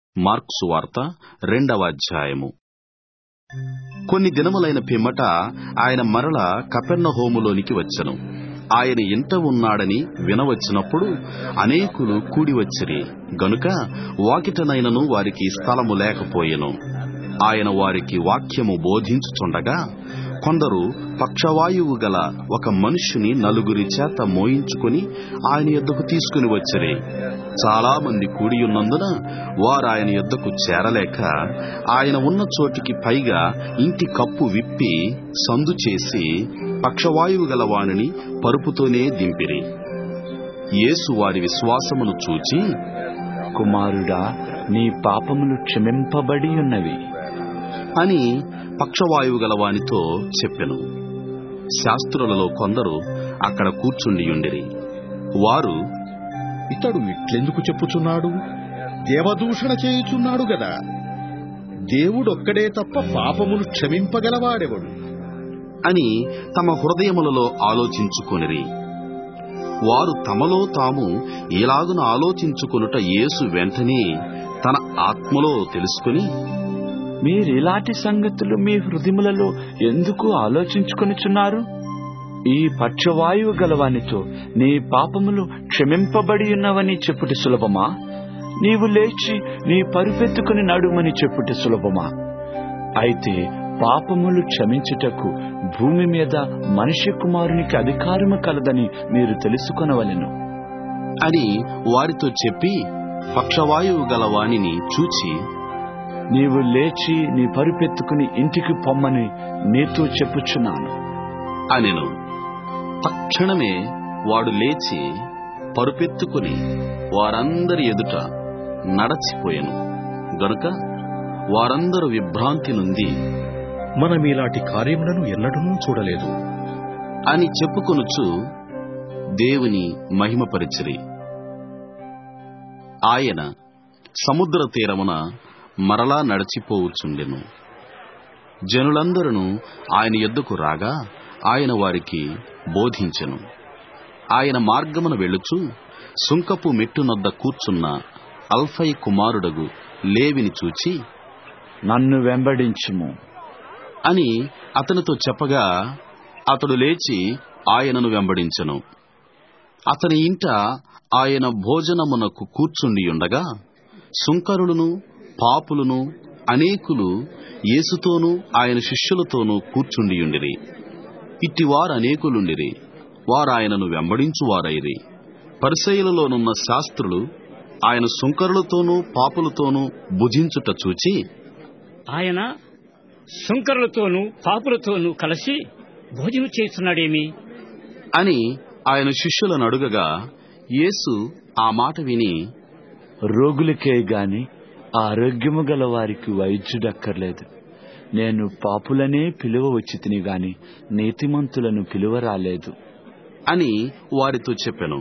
marks వార్త రెండవ అధ్యాయము కొన్ని దినములైన పిమ్మట ఆయన మరల కపెర్నహూములోనికి వచ్చెను ఆయన ఇంట ఉన్నాడని వినవచ్చినప్పుడు అనేకులు కూడి వచ్చిరి గనుక వాకిటనైనను వారికి స్థలము లేకపోయెను ఆయన వారికి వాక్యము బోధించుచుండగా కొందరు పక్షవాయువు గల ఒక మనుష్యుని నలుగురి చేత మోయించుకుని ఆయన యొద్దకు తీసుకుని వచ్చిరి చాలా మంది కూడియున్నందున వారు ఆయన యొద్దకు చేరలేక ఆయన ఉన్న చోటికి పైగా ఇంటి కప్పు విప్పి సందు చేసి పక్షవాయువు గల వానిని పరుపుతోనే దింపిరి యేసు వారి విశ్వాసమును చూచి కుమారుడా నీ పాపములు క్షమింపబడి ఉన్నవి అని పక్షవాయువు గల వానితో చెప్పెను శాస్త్రులలో కొందరు అక్కడ కూర్చుండియుండిరి వారు ఇతడు ఇట్లెందుకు చెప్పుచున్నాడు దేవదూషణ చేయుచున్నాడు గదా దేవుడొక్కడే తప్ప పాపములు క్షమింపగలవాడెవడు అని తమ హృదయములలో ఆలోచించుకొనిరి వారు తమలో తాము ఇలాగున ఆలోచించుకొనుట యేసు వెంటనే తన ఆత్మలో తెలుసుకుని మీరిలాంటి సంగతులు మీ హృదయములలో ఎందుకు ఆలోచించుకొనుచున్నారు ఈ పక్షవాయువు గలవానితో నీ పాపములు క్షమింపబడి ఉన్నవని చెప్పుటి సులభమా నీవు లేచి నీ పరుపెత్తుకుని నడుమని చెప్పుటి సులభమా అయితే పాపములు క్షమించుటకు భూమి మీద మనిషి కుమారునికి అధికారము కలదని మీరు తెలుసుకొనవలెను అని వారితో చెప్పి పక్షవాయువు గల వానిని చూచి నీవు లేచి నీ పరుపెత్తుకుని ఇంటికి పొమ్మని నీతో చెప్పుచున్నాను అనెను తక్షణమే వాడు లేచి పరుపెత్తుకుని వారందరి ఎదుట నడచిపోయెను గనుక వారందరూ విభ్రాంతి నుండి మనమీలాంటి కార్యములను ఎన్నడూ చూడలేదు అని చెప్పుకొనుచు దేవుని మహిమపరిచిరి ఆయన సముద్ర తీరమున మరలా నడిచిపోవుచుండెను జనులందరూ ఆయన ఎద్దుకు రాగా ఆయన వారికి బోధించెను ఆయన మార్గమున వెళ్ళుచు సుంకపు మెట్టునొద్ద కూర్చున్న అల్ఫై కుమారుడగు లేవిని చూచి నన్ను వెంబడించుము అని అతనితో చెప్పగా అతడు లేచి ఆయనను వెంబడించెను అతని ఇంట ఆయన భోజనమునకు కూర్చుండియుండగా సుంకరులను పాపులను అనేకులు యేసుతోనూ ఆయన శిష్యులతోనూ కూర్చుండియుండిరి ఇట్టివారు అనేకులుండిరి వారు ఆయనను వెంబడించువారైరి పరిసయులలోనున్న శాస్త్రులు ఆయన సుంకరులతోనూ పాపులతోనూ భుజించుట చూచి ఆయన సుంకరులతోనూ పాపులతోనూ కలిసి భోజనం చేస్తున్నాడేమి అని ఆయన శిష్యులను అడుగగా యేసు ఆ మాట విని రోగులకే గాని ఆరోగ్యము గల వారికి వైద్యుడక్కర్లేదు నేను పాపులనే పిలువ వచ్చి తిని గాని నీతిమంతులను పిలువ రాలేదు అని వారితో చెప్పెను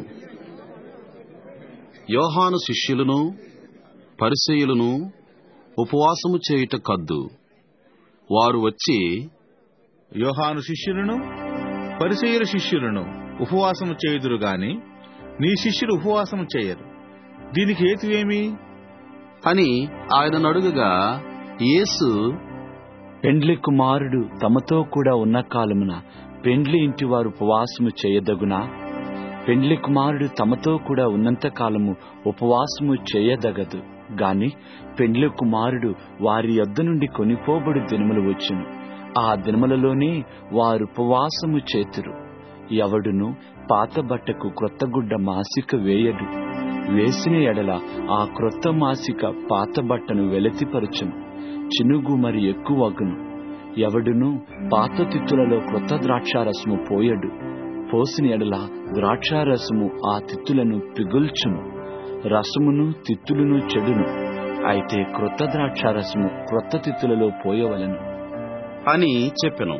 యోహాను శిష్యులను పరిసయులను ఉపవాసము చేయుట కద్దు వారు వచ్చి యోహాను శిష్యులను పరిచయుల శిష్యులను ఉపవాసము చేయుదురు గాని నీ శిష్యులు ఉపవాసము చేయరు దీనికి హేతువేమి అని ఆయన అడుగగా యేసు పెండ్లి కుమారుడు తమతో కూడా ఉన్న కాలమున పెండ్లి ఇంటి వారు ఉపవాసము చేయదగునా పెండ్లి కుమారుడు తమతో కూడా ఉన్నంత కాలము ఉపవాసము చేయదగదు గాని పెండ్లి కుమారుడు వారి యొద్ద నుండి కొనిపోబడు దినములు వచ్చును ఆ దినములలోనే వారు ఉపవాసము చేతురు ఎవడును పాత బట్టకు క్రొత్త గుడ్డ మాసిక వేయడు వేసిన ఎడల ఆ క్రొత్త మాసిక పాత బట్టను వెలతిపరచును చినుగు మరి ఎక్కువగును ఎవడును పాత తిత్తులలో క్రొత్త ద్రాక్షారసము పోయడు పోసిన ఎడల ద్రాక్షారసము ఆ తిత్తులను పిగుల్చును రసమును తిత్తులను చెడును అయితే క్రొత్త ద్రాక్షారసము క్రొత్త తిత్తులలో పోయవలను అని చెప్పెను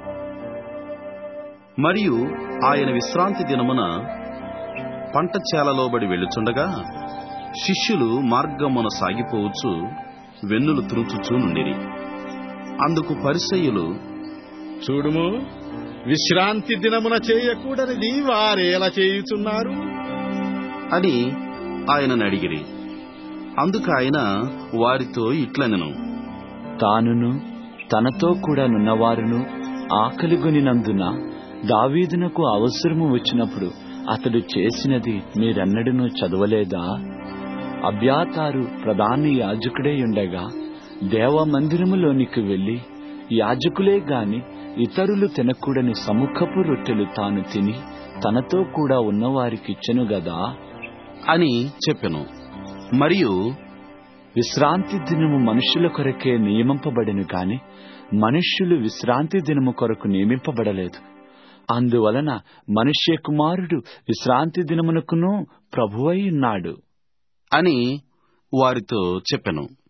మరియు ఆయన విశ్రాంతి దినమున పంట చేలలోబడి వెళ్ళుచుండగా శిష్యులు మార్గమున సాగిపోవచ్చు వెన్నులు త్రుంచుచూ నుండిరి అందుకు పరిసయ్యులు చూడుము విశ్రాంతి దినమున చేయకూడనిది వారేలా చేయుచున్నారు అని ఆయనను అడిగిరి అందుకు ఆయన వారితో ఇట్లనెను తానును తనతో కూడా నున్నవారును ఆకలిగొనినందున దావీదునకు అవసరము వచ్చినప్పుడు అతడు చేసినది మీరెన్నడూ చదవలేదా అబ్యాతారు ప్రధాన యాజకుడే ఉండగా దేవమందిరములోనికి వెళ్లి యాజకులే గాని ఇతరులు తినకూడని సముఖపు రొట్టెలు తాను తిని తనతో కూడా ఉన్నవారికిచ్చెను గదా అని చెప్పెను మరియు విశ్రాంతి దినము మనుషుల కొరకే నియమింపబడిను కాని మనుష్యులు విశ్రాంతి దినము కొరకు నియమింపబడలేదు అందువలన మనుష్య కుమారుడు విశ్రాంతి దినమునకును ప్రభువై ఉన్నాడు అని వారితో చెప్పెను